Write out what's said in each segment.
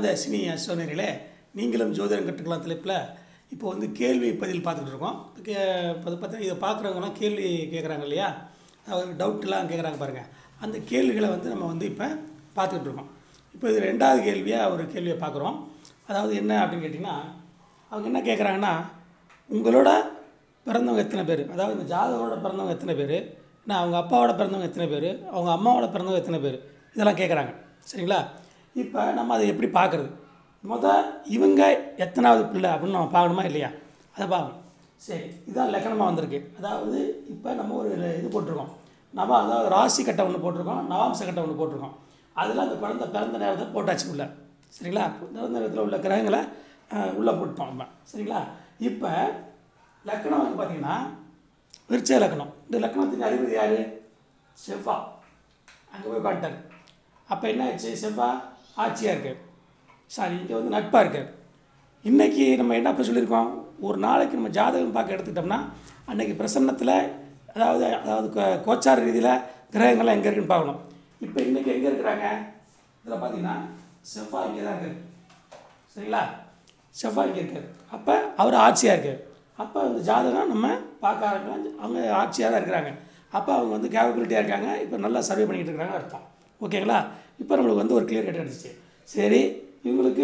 அன்பார்ந்த சினி அஸ்வனர்களே நீங்களும் ஜோதிடம் கற்றுக்கலாம் தலைப்பில் இப்போ வந்து கேள்வி பதில் பார்த்துக்கிட்டு இருக்கோம் கே அது பார்த்தா இதை பார்க்குறவங்கலாம் கேள்வி கேட்குறாங்க இல்லையா அதாவது டவுட்லாம் கேட்குறாங்க பாருங்கள் அந்த கேள்விகளை வந்து நம்ம வந்து இப்போ பார்த்துக்கிட்டு இருக்கோம் இப்போ இது ரெண்டாவது கேள்வியாக ஒரு கேள்வியை பார்க்குறோம் அதாவது என்ன அப்படின்னு கேட்டிங்கன்னா அவங்க என்ன கேட்குறாங்கன்னா உங்களோட பிறந்தவங்க எத்தனை பேர் அதாவது இந்த ஜாதகரோட பிறந்தவங்க எத்தனை பேர் நான் அவங்க அப்பாவோட பிறந்தவங்க எத்தனை பேர் அவங்க அம்மாவோட பிறந்தவங்க எத்தனை பேர் இதெல்லாம் கேட்குறாங்க சரிங்களா இப்போ நம்ம அதை எப்படி பார்க்குறது முத இவங்க எத்தனாவது பிள்ளை அப்படின்னு நம்ம பார்க்கணுமா இல்லையா அதை பார்க்கணும் சரி இதான் லக்கணமாக வந்திருக்கு அதாவது இப்போ நம்ம ஒரு இது போட்டிருக்கோம் நம்ம அதாவது ராசி கட்டை ஒன்று போட்டிருக்கோம் நவாம்ச கட்டை ஒன்று போட்டிருக்கோம் அதில் அந்த குழந்தை பிறந்த நேரத்தை போட்டாச்சு உள்ள சரிங்களா பிறந்த நேரத்தில் உள்ள கிரகங்களை அஹ், உள்ளே போட்டோம் நம்ம சரிங்களா இப்போ லக்கணம் வந்து பார்த்தீங்கன்னா விருச்ச லக்கணம் இந்த லக்கணத்தின் அதிபதி யார் செவ்வா அங்கே போய் உட்காந்துட்டார் அப்போ என்ன ஆச்சு செவ்வா ஆட்சியாக இருக்கார் சாரி இங்கே வந்து நட்பாக இருக்கார் இன்றைக்கி நம்ம என்ன அப்போ சொல்லியிருக்கோம் ஒரு நாளைக்கு நம்ம ஜாதகம் பார்க்க எடுத்துக்கிட்டோம்னா அன்றைக்கி பிரசன்னத்தில் அதாவது அதாவது கோ- கோச்சார ரீதியில் கிரகங்கள்லாம் எங்கே இருக்குன்னு பார்க்கணும் இப்போ இன்றைக்கி எங்கே இருக்கிறாங்க இதில் பார்த்தீங்கன்னா செவ்வாய் இங்கே தான் இருக்கார் சரிங்களா செவ்வாய் இங்கே இருக்கார் அப்போ அவர் ஆட்சியாக இருக்கார் அப்போ அந்த ஜாதகம் நம்ம பார்க்க ஆரம்பிக்கலாம் அவங்க ஆட்சியாக தான் இருக்கிறாங்க அப்போ அவங்க வந்து கேப்பபிலிட்டியாக இருக்காங்க இப்போ நல்லா சர்வே பண்ணிக்கிட்டு இருக்காங்க அர்த்தம் ஓகேங்களா இப்போ நம்மளுக்கு வந்து ஒரு கிளியர் கட் கிடச்சிச்சு சரி இவங்களுக்கு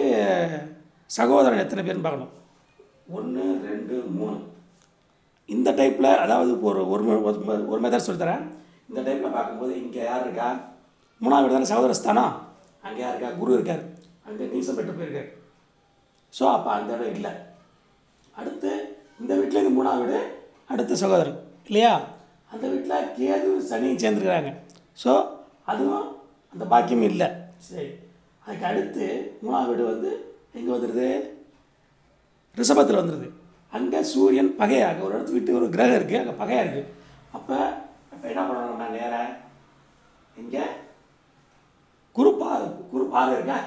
சகோதரன் எத்தனை பேர்னு பார்க்கணும் ஒன்று ரெண்டு மூணு இந்த டைப்பில் அதாவது இப்போ ஒரு ஒரு ம- ஒரு ம- ஒரு மெத்தட் சொல்லித்தரேன் இந்த டைப்பில் பார்க்கும்போது இங்கே யார் இருக்கா மூணாவது வீடு தானே சகோதரஸ்தானம் அங்கே யார் இருக்கா குரு இருக்கார் அங்கே நீசம் பெற்று போயிருக்கார் ஸோ அப்போ அந்த இடம் இல்லை அடுத்து இந்த வீட்டில் இது மூணாவது வீடு அடுத்த சகோதரன் இல்லையா அந்த வீட்டில் கேது சனியும் சேர்ந்துருக்குறாங்க ஸோ அதுவும் அந்த பாக்கியம் இல்லை சரி அதுக்கு அடுத்து மூணாவது வீடு வந்து எங்கே வந்துடுது ரிஷபத்தில் வந்துடுது அங்கே சூரியன் பகையாக ஒரு இடத்துல விட்டு ஒரு கிரகம் இருக்குது அங்கே பகையாக இருக்குது அப்போ அப்போ என்ன பண்ணணும் நம்ம நேராக இங்கே குரு பார் குரு பார்வை இருக்கா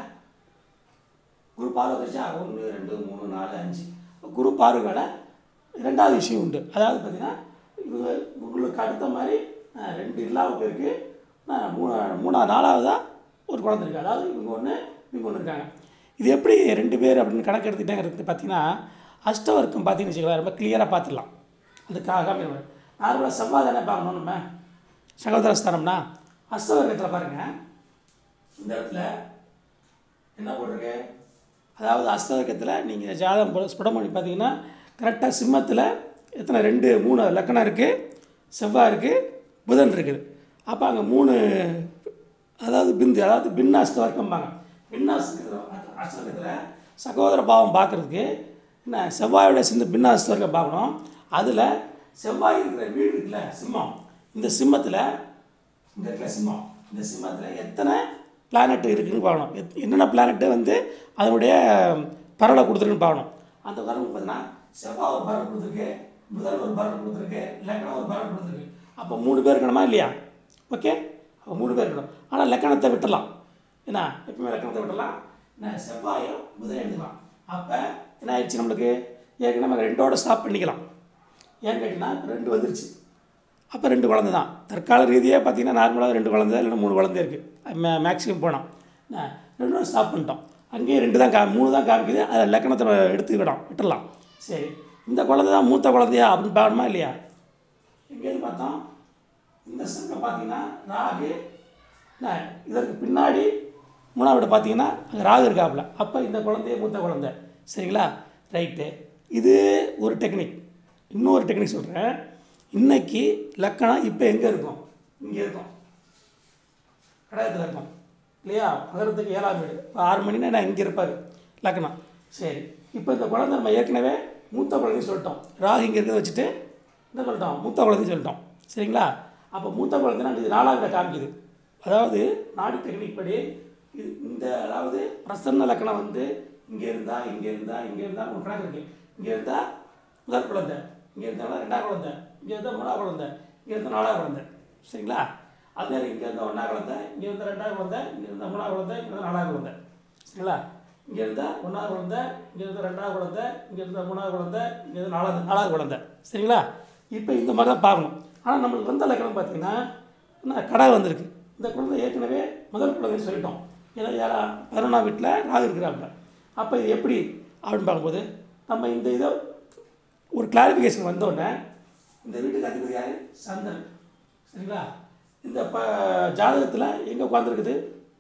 குரு பார்வை வந்துருச்சா ஒன்று ரெண்டு மூணு நாலு அஞ்சு குரு பார்வையோட ரெண்டாவது விஷயம் உண்டு அதாவது பார்த்தீங்கன்னா இவங்க உங்களுக்கு அடுத்த மாதிரி அஹ், ரெண்டு இல்லாத பேருக்கு அஹ், மூணு மூணாவது நாலாவதாக ஒரு குழந்தை இருக்குது அதாவது இவங்க ஒன்று இவங்க ஒன்று இருக்காங்க இது எப்படி ரெண்டு பேர் அப்படின்னு கணக்கு எடுத்துக்கிட்டேங்கிறது பார்த்தீங்கன்னா அஷ்டவர்க்கம் பார்த்தீங்கன்னு வச்சுக்கலாம் ரொம்ப கிளியராக பார்த்துடலாம் அதுக்காக நார்மலாக செவ்வாய் தானே பார்க்கணும் நம்ம சகோதரஸ்தானம்னா அஷ்டவர்க்கத்தில் பாருங்கள் இந்த இடத்துல என்ன போட்டிருக்கு அதாவது அஸ்தவக்கத்தில் நீங்கள் ஜாதகம் பு- ஸ்புடம் பண்ணி பார்த்தீங்கன்னா கரெக்டாக சிம்மத்தில் எத்தனை ரெண்டு மூணு லக்கணம் இருக்குது செவ்வாய் இருக்குது புதன் இருக்குது அப்போ அங்கே மூணு அதாவது பிந்து அதாவது பின்னாஸ்த வர்க்கம்பாங்க பின்னாஸ்த அஸ்தவக்கத்தில் சகோதர பாவம் பார்க்குறதுக்கு என்ன செவ்வாயோட சேர்ந்து பின்னாஸ்த வர்க்கம் பார்க்கணும் அதில் செவ்வாய் இருக்கிற வீடு இருக்குல்ல சிம்மம் இந்த சிம்மத்தில் இந்த இருக்கிற சிம்மம் இந்த சிம்மத்தில் எத்தனை பிளானட் இருக்குன்னு பார்க்கணும் எத் என்னென்ன பிளானட்டு வந்து அதனுடைய பரவலை கொடுத்துருக்குன்னு பார்க்கணும் அந்த பரவல் பார்த்தீங்கன்னா செவ்வாய் ஒரு பரவல் கொடுத்துருக்கு முதல் ஒரு பரவல் கொடுத்துருக்கு லக்கணம் ஒரு பரவல் கொடுத்துருக்கு அப்போ மூணு பேர் இருக்கணுமா இல்லையா ஓகே அப்போ மூணு பேர் இருக்கணும் ஆனால் லக்கணத்தை விட்டுடலாம் என்ன எப்பவுமே லக்கணத்தை விட்டுடலாம் என்ன செவ்வாயும் புதன் எழுதலாம் அப்போ என்ன ஆயிடுச்சு நம்மளுக்கு ஏற்கனவே நம்ம ரெண்டோட ஸ்டாப் பண்ணிக்கலாம் ஏன்னு கேட்டிங்கன்னா ரெண்டு வந்துருச்சு அப்போ ரெண்டு குழந்தை தான் தற்கால ரீதியாக பார்த்தீங்கன்னா நார்மலாக ரெண்டு குழந்தை இல்லைன்னா மூணு குழந்தை இருக்குது மே மேக்ஸிமம் போனோம் என்ன, ரெண்டும் ஸ்டாப் பண்ணிட்டோம் அங்கேயே ரெண்டு தான் கா மூணு தான் காமிக்குது அதில் லக்கணத்தை எடுத்துக்கிட்டோம் விட்டுடலாம் சரி இந்த குழந்தை தான் மூத்த குழந்தையா அப்படின்னு பார்க்கணுமா இல்லையா எங்கேருந்து பார்த்தோம் இந்த சங்கம் பார்த்தீங்கன்னா ராகு என்ன, இதற்கு பின்னாடி மூணாவது பார்த்தீங்கன்னா அங்கே ராகு இருக்காப்புல அப்போ இந்த குழந்தைய மூத்த குழந்தை சரிங்களா ரைட்டு இது ஒரு டெக்னிக் இன்னொரு டெக்னிக் சொல்கிறேன் இன்னைக்கு லக்கணம் இப்போ எங்கே இருக்கும் இங்கே இருக்கும் கடகத்தில் இருக்கும் இல்லையா மகரத்துக்கு ஏழாம் வீடு இப்போ ஆறு மணினா நான் இங்கே இருப்பார் லக்னம் சரி இப்போ இந்த குழந்தை நம்ம ஏற்கனவே மூத்த குழந்தைன்னு சொல்லிட்டோம் ராகு இங்கே இருக்கிறத வச்சுட்டு என்ன சொல்லிட்டோம் மூத்த குழந்தைன்னு சொல்லிட்டோம் சரிங்களா அப்போ மூத்த குழந்தைனா இது நாலாம் வீடை காமிக்குது அதாவது நாடி டெக்னிக் படி இது இந்த அதாவது பிரசன்ன லக்கணம் வந்து இங்கே இருந்தால் இங்கே இருந்தால் இங்கே இருந்தால் ஒரு கணக்கு இருக்குது இங்கே இருந்தால் முதல் குழந்தை இங்கே இருந்தால் ரெண்டாவது குழந்தை இங்கே இருந்தால் மூணாவது குழந்தை இங்கே இருந்தால் நாலாவது குழந்தை சரிங்களா அதே மாதிரி இங்கே இருந்தால் ஒன்றாவது குழந்தை இங்கே இருந்தால் ரெண்டாவது குழந்தை இங்கே இருந்தால் மூணாவது குழந்தை இங்கே இருந்தால் நாலாவது குழந்தை சரிங்களா இங்கே இருந்தால் ஒன்றாவது குழந்தை இங்கே இருந்தால் ரெண்டாவது குழந்தை இங்கே இருந்தால் மூணாவது குழந்தை இங்கே இருந்தால் நாலாவது நாலாவது குழந்தை சரிங்களா இப்போ இந்த மாதிரி தான் பார்க்கணும் ஆனால் நம்மளுக்கு வந்த லக்கணம் பார்த்தீங்கன்னா என்ன கடை வந்திருக்கு இந்த குழந்தை ஏற்கனவே முதல் குழந்தைன்னு சொல்லிட்டோம் ஏன்னா ஏழாம் பதினொன்றாம் வீட்டில் ராகு இருக்கிறாங்க அப்போ இது எப்படி அப்படின்னு பார்க்கும்போது நம்ம இந்த இதை ஒரு கிளாரிஃபிகேஷன் வந்தோடனே இந்த வீட்டுக்கு அதிபதி யார் சந்திரன் சரிங்களா இந்த ப ஜாதகத்தில் எங்கே உட்காந்துருக்குது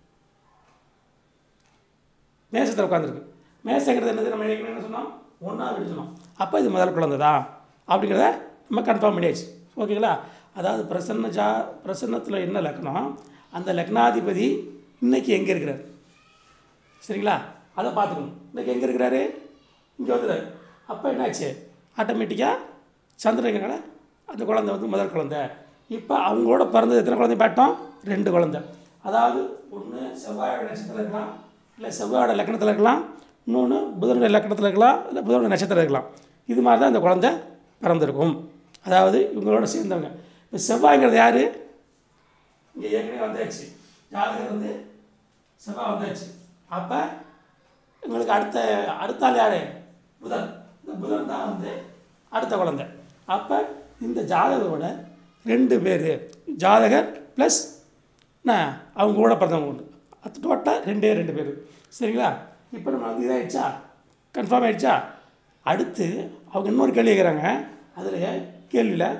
மேசத்தில் உட்காந்துருக்கு மேசங்கிறது என்னது நம்ம ஏற்கனவே என்ன சொன்னோம் ஒன்றா வீடு சொன்னோம் அப்போ இது முதல் குழந்தை தான் அப்படிங்கிறத நம்ம கன்ஃபார்ம் பண்ணியாச்சு ஓகேங்களா அதாவது பிரசன்ன ஜா பிரசன்னத்தில் என்ன லக்னம் அந்த லக்னாதிபதி இன்னைக்கு எங்கே இருக்கிறார் சரிங்களா அதை பார்த்துக்கணும் இன்னைக்கு எங்கே இருக்கிறாரு இங்கே வந்துடுறாரு அப்போ என்னாச்சு ஆட்டோமேட்டிக்காக சந்திரங்கனால அந்த குழந்தை வந்து முதல் குழந்தை இப்போ அவங்களோட பிறந்தது எத்தனை குழந்தை பார்த்தோம் ரெண்டு குழந்தை அதாவது ஒன்று செவ்வாயோட நட்சத்திரம் இருக்கலாம் இல்லை செவ்வாயோட லக்கணத்தில் இருக்கலாம் இன்னொன்று புதனுடைய லக்கணத்தில் இருக்கலாம் இல்லை புதனுடைய நட்சத்திரம் இருக்கலாம் இது மாதிரி தான் அந்த குழந்தை பிறந்திருக்கும் அதாவது இவங்களோட சேர்ந்தவங்க இப்போ செவ்வாய்ங்கிறது யார் இங்கே ஏற்கனவே வந்தாச்சு ஜாதகர் வந்து செவ்வாய் வந்தாச்சு அப்போ உங்களுக்கு அடுத்த அடுத்த ஆள் யார் புதன் இந்த புதன் தான் வந்து அடுத்த குழந்தை அப்போ இந்த ஜாதகரோட ரெண்டு பேர் ஜாதகர் ப்ளஸ் என்ன அவங்க கூட பிறந்தவங்க உண்டு அது டோட்டலாக ரெண்டே ரெண்டு பேர் சரிங்களா இப்போ நம்ம வந்து இதாகிடுச்சா கன்ஃபார்ம் ஆகிடுச்சா அடுத்து அவங்க இன்னொரு கேள்வி கேட்குறாங்க அதில் கேள்வியில்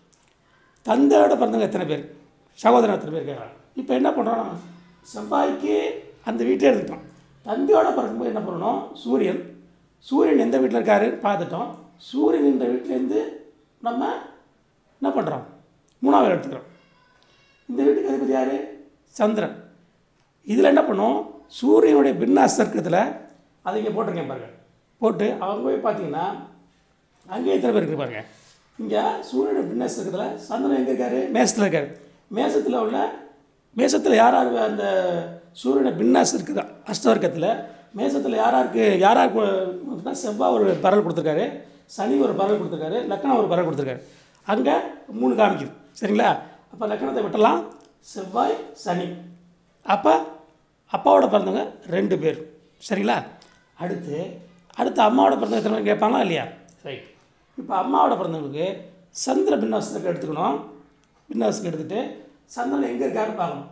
தந்தையோட பிறந்தவங்க எத்தனை பேர் சகோதரன் எத்தனை பேர் கேட்குறாங்க இப்போ என்ன பண்ணுறோம் நம்ம செவ்வாய்க்கு அந்த வீட்டை எடுத்துட்டோம் தந்தையோட பிறக்கும்போது என்ன பண்ணணும் சூரியன் சூரியன் எந்த வீட்டில் இருக்காரு பார்த்துட்டோம் சூரியன் இந்த வீட்டிலேருந்து நம்ம என்ன பண்ணுறோம் மூணாவது எடுத்துக்கிறோம் இந்த வீட்டுக்கு அதிபதி யார் சந்திரன் இதில் என்ன பண்ணும் சூரியனுடைய பின்னாஸ் சர்க்கத்தில் அதை இங்கே போட்டிருக்கேன் பாருங்கள் போட்டு அவங்க போய் பார்த்தீங்கன்னா அங்கே எத்தனை பேர் இருக்கு பாருங்க இங்கே சூரியனுடைய பின்னஸ் சர்க்கத்தில் சந்திரன் எங்கே இருக்காரு மேசத்தில் இருக்காரு மேசத்தில் உள்ள மேசத்தில் யார் யார் அந்த சூரியனை பின்னாஸ் இருக்குது அஷ்டவர்க்கத்தில் மேசத்தில் யார் யாருக்கு யார் யாருக்கு வந்துன்னா செவ்வாய் ஒரு பரல் கொடுத்துருக்காரு சனி ஒரு பரல் கொடுத்துருக்காரு லக்கணம் ஒரு பரல் கொடுத்துருக்காரு அங்கே மூணு காமிக்குது சரிங்களா அப்போ லக்கணத்தை விட்டலாம் செவ்வாய் சனி அப்போ அப்பாவோட பிறந்தவங்க ரெண்டு பேர் சரிங்களா அடுத்து அடுத்து அம்மாவோட பிறந்தவங்க எத்தனை பேர் கேட்பாங்களா இல்லையா ரைட் இப்போ அம்மாவோட பிறந்தவங்களுக்கு சந்திர பின்னாசத்துக்கு எடுத்துக்கணும் பின்னாசத்துக்கு எடுத்துகிட்டு சந்திரன் எங்கே இருக்காருன்னு பார்க்கணும்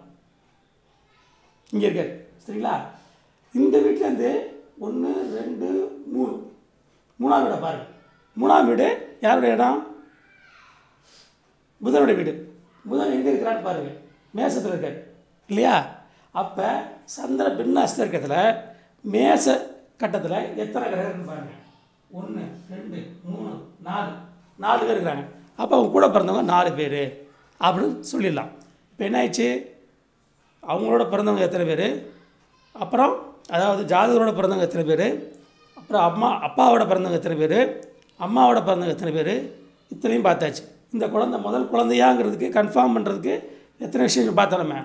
இங்கே இருக்கார் சரிங்களா இந்த வீட்டிலேருந்து ஒன்று ரெண்டு மூணு மூணாம் வீடை பாருங்கள் மூணாம் வீடு யாருடைய இடம் புதனுடைய வீடு புதன் எங்கே இருக்கிறான்னு பாருங்கள் மேசத்தில் இருக்கார் இல்லையா அப்போ சந்திர பின்னாஸ்த இருக்கத்தில் மேச கட்டத்தில் எத்தனை கிரகம் இருக்குன்னு பாருங்கள் ஒன்று ரெண்டு மூணு நாலு நாலு பேர் இருக்கிறாங்க அப்போ அவங்க கூட பிறந்தவங்க நாலு பேர் அப்படின்னு சொல்லிடலாம் இப்போ என்ன ஆயிடுச்சு அவங்களோட பிறந்தவங்க எத்தனை பேர் அப்புறம் அதாவது ஜாதகரோட பிறந்தவங்க எத்தனை பேர் அப்புறம் அம்மா அப்பாவோட பிறந்தவங்க எத்தனை பேர் அம்மாவோட பிறந்தவங்க எத்தனை பேர் இத்தனையும் பார்த்தாச்சு இந்த குழந்தை முதல் குழந்தையாங்கிறதுக்கு கன்ஃபார்ம் பண்ணுறதுக்கு எத்தனை விஷயங்கள் பார்த்தோம் நம்ம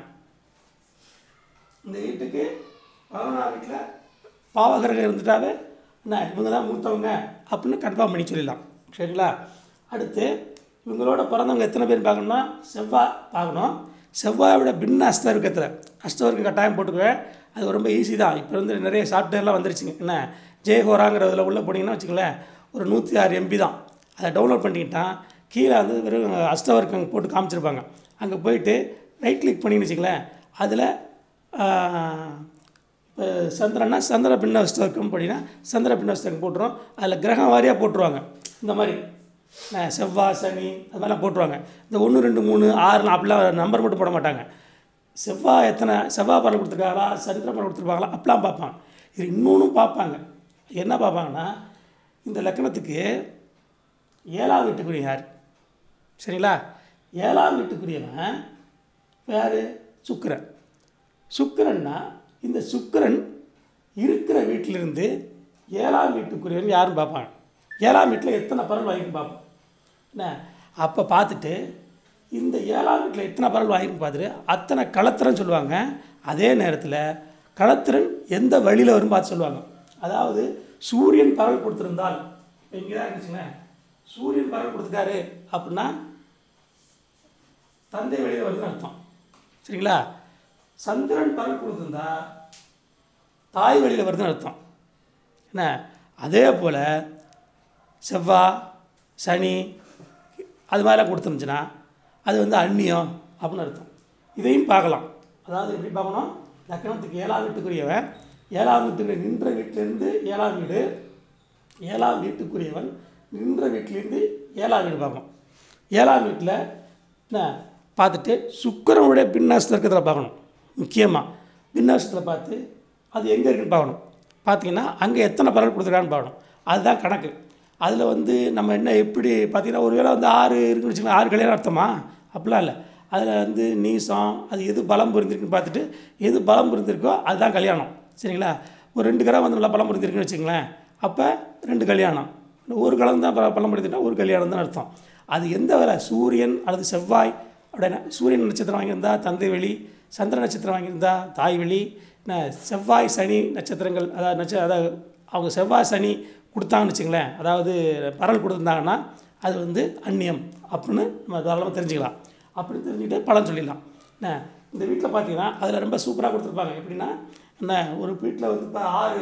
இந்த வீட்டுக்கு பதினொன்றாம் வீட்டில் பாவகரகம் இருந்துட்டாவே என்ன இவங்க தான் மூத்தவங்க அப்படின்னு கன்ஃபார்ம் பண்ணி சொல்லிடலாம் சரிங்களா அடுத்து இவங்களோட பிறந்தவங்க எத்தனை பேர் பார்க்கணும்னா செவ்வாய் பார்க்கணும் செவ்வாயோட பின்ன அஸ்தவர்க்கத்தில் அஸ்தவர்க்கம் கட்டாயம் போட்டுக்குவேன் அது ரொம்ப ஈஸி தான் இப்போ வந்து நிறைய சாஃப்ட்வேர்லாம் வந்துருச்சுங்க என்ன ஜெயஹோராங்கிறதுல உள்ளே போனீங்கன்னா வச்சுங்களேன் ஒரு நூற்றி ஆறு எம்பி தான் அதை டவுன்லோட் பண்ணிக்கிட்டா கீழே வந்து வெறும் அஸ்தவர்க்கம் போட்டு காமிச்சிருப்பாங்க அங்கே போயிட்டு ரைட் கிளிக் பண்ணின்னு வச்சுங்களேன் அதில் இப்போ சந்திரன்னா சந்திர பின்னவஸ்தர்க்கம் அப்படின்னா சந்திர பின்னவஸ்தர்க்கம் போட்டுரும் அதில் கிரகம் வாரியாக போட்டுருவாங்க இந்த மாதிரி அஹ் செவ்வாய் சனி அது மாதிரிலாம் போட்டுருவாங்க இந்த ஒன்று ரெண்டு மூணு ஆறு அப்படிலாம் நம்பர் மட்டும் போட மாட்டாங்க செவ்வாய் எத்தனை செவ்வாய் படம் கொடுத்துருக்காங்களா சந்திர படம் கொடுத்துருப்பாங்களா அப்படிலாம் பார்ப்பாங்க இது இன்னொன்றும் பார்ப்பாங்க என்ன பார்ப்பாங்கன்னா இந்த லக்கணத்துக்கு ஏழாம் வீட்டுக்குரிய யார் சரிங்களா ஏழாம் வீட்டுக்குரியவன் யார் சுக்கிரன் சுக்கிரன்னா இந்த சுக்கிரன் இருக்கிற வீட்டிலிருந்து ஏழாம் வீட்டுக்குரியவன் யாருன்னு பார்ப்பாங்க ஏழாம் வீட்டில் எத்தனை பரல் வாங்கின்னு பார்ப்போம் என்ன அப்போ பார்த்துட்டு இந்த ஏழாம் வீட்டில் எத்தனை பரல் வாங்கின்னு பார்த்துட்டு அத்தனை களத்திரன் சொல்லுவாங்க அதே நேரத்தில் களத்திரன் எந்த வழியில் வரும் பார்த்து சொல்லுவாங்க அதாவது சூரியன் பரல் கொடுத்துருந்தால் இங்கே தான் இருந்துச்சுங்க சூரியன் பரல் கொடுத்துட்டாரு அப்படின்னா தந்தை வெளியில் வருதுன்னு அர்த்தம் சரிங்களா சந்திரன் பரல் கொடுத்துருந்தா தாய் வெளியில் வருதுன்னு அர்த்தம் என்ன அதே போல் செவ்வாய் சனி அது மாதிரிலாம் கொடுத்துருந்துச்சுன்னா அது வந்து அந்நியம் அப்படின்னு அர்த்தம் இதையும் பார்க்கலாம் அதாவது எப்படி பார்க்கணும் லக்கணத்துக்கு ஏழாம் வீட்டுக்குரியவன் ஏழாம் வீட்டுக்கு நின்ற வீட்டிலேருந்து ஏழாம் வீடு ஏழாம் வீட்டுக்குரியவன் நின்ற வீட்டிலேருந்து ஏழாம் வீடு பார்க்கணும் ஏழாம் வீட்டில் என்ன பார்த்துட்டு சுக்கிரனுடைய பின்னாசத்தில் இருக்கிறத பார்க்கணும் முக்கியமாக பின்னாசத்தில் பார்த்து அது எங்கே இருக்குன்னு பார்க்கணும் பார்த்தீங்கன்னா அங்கே எத்தனை பலன் கொடுத்துருக்கான்னு பார்க்கணும் அதுதான் கணக்கு அதில் வந்து நம்ம என்ன எப்படி பார்த்தீங்கன்னா ஒரு வேளை வந்து ஆறு இருக்குன்னு வச்சுக்கலாம் ஆறு கல்யாணம் அர்த்தமா அப்படிலாம் இல்லை அதில் வந்து நீசம் அது எது பலம் புரிந்திருக்குன்னு பார்த்துட்டு எது பலம் புரிந்திருக்கோ அதுதான் கல்யாணம் சரிங்களா ஒரு ரெண்டு கிராம் வந்து நல்லா பலம் புரிந்திருக்குன்னு வச்சுங்களேன் அப்போ ரெண்டு கல்யாணம் ஒரு கிழமை தான் ப- பலம் புரிந்துட்டா ஒரு கல்யாணம் தான் அர்த்தம் அது எந்த வேலை சூரியன் அல்லது செவ்வாய் அப்படின்னா சூரியன் நட்சத்திரம் வாங்கியிருந்தா தந்தை வெளி சந்திர நட்சத்திரம் வாங்கியிருந்தா தாய் வெளி என்ன செவ்வாய் சனி நட்சத்திரங்கள் அதாவது நட்ச அதாவது அவங்க செவ்வாய் சனி கொடுத்தாங்கன்னு வச்சுங்களேன் அதாவது பரல் கொடுத்துருந்தாங்கன்னா அது வந்து அந்நியம் அப்படின்னு நம்ம தாராளமாக தெரிஞ்சுக்கலாம் அப்படி தெரிஞ்சுக்கிட்டு பலன் சொல்லிடலாம் என்ன இந்த வீட்டில் பார்த்தீங்கன்னா அதில் ரொம்ப சூப்பராக கொடுத்துருப்பாங்க எப்படின்னா என்ன ஒரு வீட்டில் வந்து இப்போ ஆறு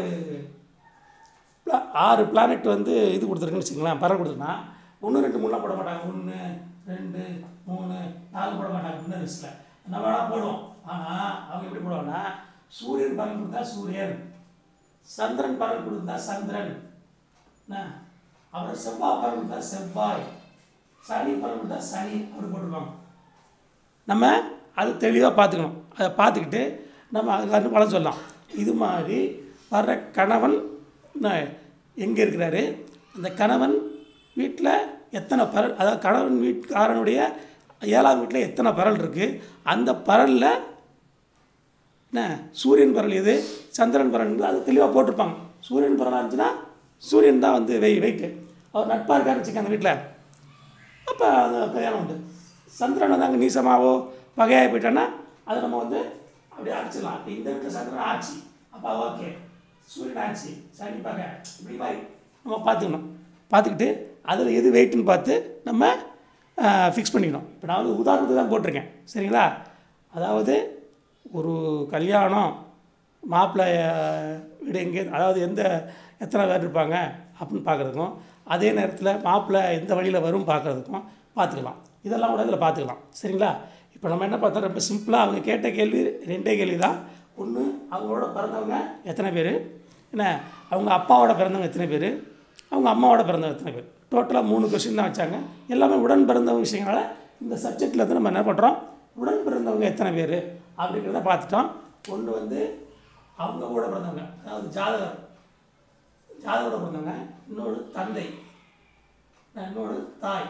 pla- ஆறு பிளானெட் வந்து இது கொடுத்துருக்குன்னு வச்சுங்களேன் பறவை கொடுத்துருன்னா ஒன்று ரெண்டு மூணுலாம் போட மாட்டாங்க ஒன்று ரெண்டு மூணு நாலு போட மாட்டாங்க இன்னும் லிஸ்ட்டில் நம்ம வேணால் போடுவோம் ஆனால் அவங்க எப்படி போடுவாங்கன்னா சூரியன் பலன் கொடுத்தா சூரியன் சந்திரன் பலன் கொடுத்தா சந்திரன் என்ன அப்புறம் செவ்வாய் பலன் கொடுத்தா செவ்வாய் சனி பலன் கொடுத்தா சனி அப்படி போட்டுருவாங்க நம்ம அது தெளிவாக பார்த்துக்கணும் அதை பார்த்துக்கிட்டு நம்ம அதுக்கு பலன் சொல்லலாம் இது மாதிரி வர்ற கணவன் எங்கே இருக்கிறாரு அந்த கணவன் வீட்டில் எத்தனை பரல் அதாவது கணவன் வீட்டுக்காரனுடைய ஏழாம் வீட்டில் எத்தனை பரல் இருக்குது அந்த பரலில் என்ன சூரியன் பரல் எது சந்திரன் பரல் எது, அது தெளிவாக போட்டிருப்பாங்க சூரியன் பரலாக இருந்துச்சுன்னா சூரியன் தான் வந்து வெய் வெயிட்டு அவர் நட்பாக இருக்காருன்னு வச்சுக்க அந்த வீட்டில் அப்போ அது கல்யாணம் உண்டு சந்திரன் வந்து அங்கே நீசமாவோ பகையாகி போயிட்டான்னா அதை நம்ம வந்து அப்படியே அடிச்சிடலாம் இப்ப இந்த வீட்டில் சந்திரன் ஆச்சு அப்போ ஓகே சூரியன் ஆச்சு சனி பகை இப்படி மாதிரி நம்ம பார்த்துக்கணும் பார்த்துக்கிட்டு அதில் எது வெயிட்டுன்னு பார்த்து நம்ம ஃபிக்ஸ் பண்ணிக்கணும் இப்போ நான் வந்து உதாரணத்துக்கு தான் போட்டிருக்கேன் சரிங்களா அதாவது ஒரு கல்யாணம் மாப்பிள்ளை வீடு எங்கே அதாவது எந்த எத்தனை பேர் இருப்பாங்க அப்படின்னு பார்க்குறதுக்கும் அதே நேரத்தில் மாப்பிள்ளை எந்த வழியில் வரும் பார்க்குறதுக்கும் பார்த்துக்கலாம் இதெல்லாம் கூட இதில் பார்த்துக்கலாம் சரிங்களா இப்போ நம்ம என்ன பார்த்தோம் ரொம்ப சிம்பிளாக அவங்க கேட்ட கேள்வி ரெண்டே கேள்வி தான் ஒன்று அவங்களோட பிறந்தவங்க எத்தனை பேர் என்ன அவங்க அப்பாவோட பிறந்தவங்க எத்தனை பேர் அவங்க அம்மாவோட பிறந்தவங்க எத்தனை பேர் டோட்டலாக மூணு கொஸ்டின் தான் வச்சாங்க எல்லாமே உடன் பிறந்தவங்க விஷயங்களால இந்த சப்ஜெக்டில் வந்து நம்ம என்ன பண்ணுறோம் உடன் பிறந்தவங்க எத்தனை பேர் அப்படிங்கிறத பார்த்துட்டோம் ஒன்று வந்து அவங்க கூட பிறந்தவங்க அதாவது ஜாதகர் ஜாதகோட பிறந்தவங்க இன்னொரு தந்தை இன்னொரு தாய்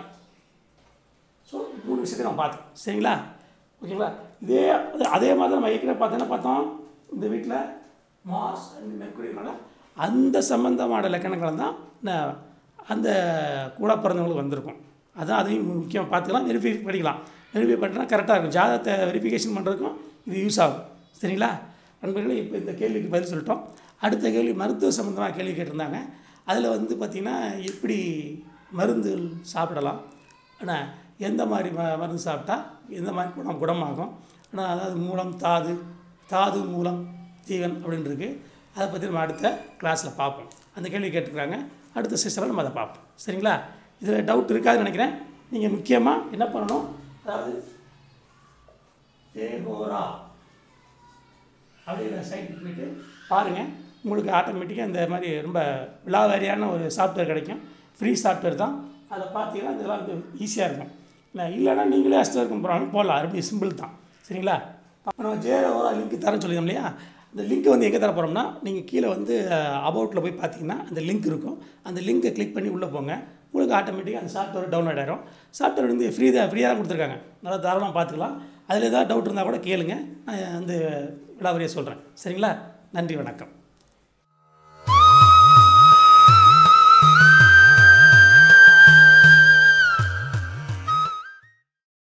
ஸோ மூணு விஷயத்தை நம்ம பார்த்தோம் சரிங்களா ஓகேங்களா இதே அது- அதே மாதிரி நம்ம ஏற்கனவே பார்த்தோம் என்ன பார்த்தோம் இந்த வீட்டில் மாஸ் அண்ட் மெர்க்குரினால அந்த சம்பந்தமான இலக்கணங்கள் தான் ந- அந்த கூட பிறந்தவங்களுக்கு வந்திருக்கும் அதான் அதையும் முக்கியமாக பார்த்துக்கலாம் வெரிஃபை பண்ணிக்கலாம் வெரிஃபை பண்ணிட்டா கரெக்டாக இருக்கும் ஜாதகத்தை வெரிஃபிகேஷன் பண்ணுறதுக்கும் இது யூஸ் ஆகும் சரிங்களா நண்பர்களே இப்போ இந்த கேள்விக்கு பதில் சொல்லிட்டோம் அடுத்த கேள்வி மருத்துவ சம்மந்தமாக கேள்வி கேட்டிருந்தாங்க அதில் வந்து பார்த்திங்கன்னா எப்படி மருந்துகள் சாப்பிடலாம் ஆனால் எந்த மாதிரி ம மருந்து சாப்பிட்டா எந்த மாதிரி குணம் குணமாகும் ஆனால் அதாவது மூலம் தாது தாது மூலம் ஜீவன் அப்படின்னு இருக்கு அதை பற்றி நம்ம அடுத்த கிளாஸில் பார்ப்போம் அந்த கேள்வி கேட்டுக்கிறாங்க அடுத்த செஷனில் நம்ம அதை பார்ப்போம் சரிங்களா இதில் டவுட் இருக்காதுன்னு நினைக்கிறேன் நீங்கள் முக்கியமாக என்ன பண்ணணும் அதாவது தேகோரா அப்படிங்கிற சைட்டுக்கு போயிட்டு பாருங்கள் உங்களுக்கு ஆட்டோமேட்டிக்காக இந்த மாதிரி ரொம்ப விலாவாரியான ஒரு சாஃப்ட்வேர் கிடைக்கும் ஃப்ரீ சாஃப்ட்வேர் தான் அதை பார்த்தீங்கன்னா இதெல்லாம் வந்து ஈஸியாக இருக்கும் இல்லை இல்லைன்னா நீங்களே அஸ்டர்க்கும் போகிறாலும் போடலாம் ரொம்ப சிம்பிள் தான் சரிங்களா அப்போ நம்ம ஜேரோரா லிங்க் தரேன்னு சொல்லியிருந்தோம் இல்லையா இந்த லிங்க் வந்து எங்கே தர போகிறோம்னா நீங்கள் கீழே வந்து அபவுட்டில் போய் பார்த்தீங்கன்னா அந்த லிங்க் இருக்கும் அந்த லிங்கை கிளிக் பண்ணி உள்ளே போங்க உங்களுக்கு ஆட்டோமேட்டிக்காக அந்த சாஃப்ட்வேர் டவுன்லோட் ஆயிரும் சாஃப்ட்வேர் வந்து ஃப்ரீ தான் ஃப்ரீயாக தான் கொடுத்துருக்காங்க நல்லா தாராளமாக பார்த்துக்கலாம் அதில் ஏதாவது டவுட் இருந்தால் கூட கேளுங்க நான் வந்து விலாவரியாக சொல்கிறேன் சரிங்களா நன்றி வணக்கம்